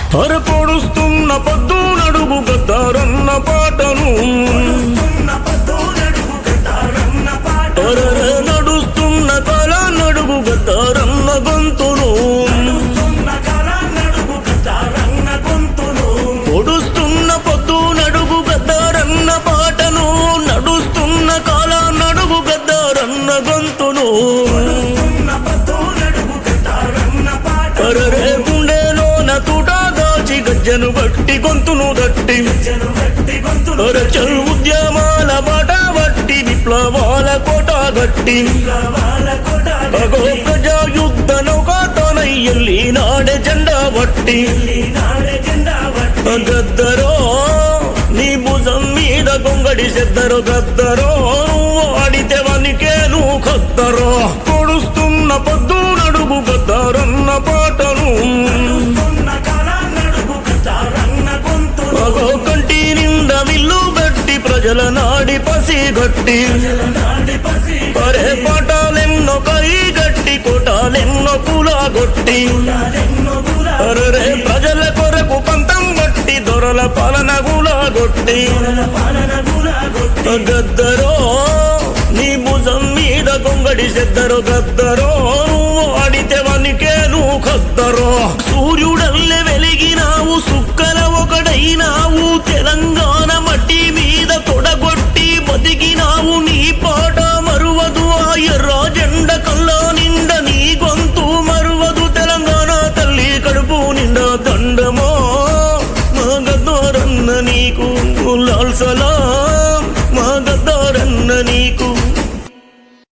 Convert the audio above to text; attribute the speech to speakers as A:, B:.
A: అర పొడుస్తున్న పొద్దు నడుగు గద్దారన్న పాటను అరర నడుస్తున్న కళ నడుగు గద్దారన్న గొంతును పొడుస్తున్న పొద్దు నడుగు గద్దారన్న పాటను నడుస్తున్న కాల నడుగు గద్దారన్న గొంతును అరరే గుండెలోన తూట దాచి గజ్జను బట్టి గొంతును దట్టి అరచల్ ఉద్యమాల బాట బట్టి విప్లవాల కోట గట్టి అగో ప్రజా యుద్ధ నౌకాతోనై ఎల్లి నాడే జెండా బట్టి గద్దరో నీ భుజం మీద గొంగడి సెద్దరు గద్దరో నువ్వు ఆడితే వనికే నువ్వు కద్దరో పొడుస్తున్న పొద్దు నడుగు గద్దరన్న పాటను అగో కంటి నిండా విల్లు గట్టి ప్రజల నాడి పసి గట్టి అరే పాటాలెన్నో కై గట్టి కోటాలెన్నో కూలాగొట్టి అరే ప్రజల కొరకు పంతం గట్టి దొరల పాలన గులాగొట్టి గద్దరో నీ భుజం మీద గొంగడి సెద్దరు గద్దరో నువ్వు ఆడితే వనికే నువ్వు కద్దరో సూర్యుడల్లె వెలిగినావు సుక్కల ఒకడైనావు తెలంగాణ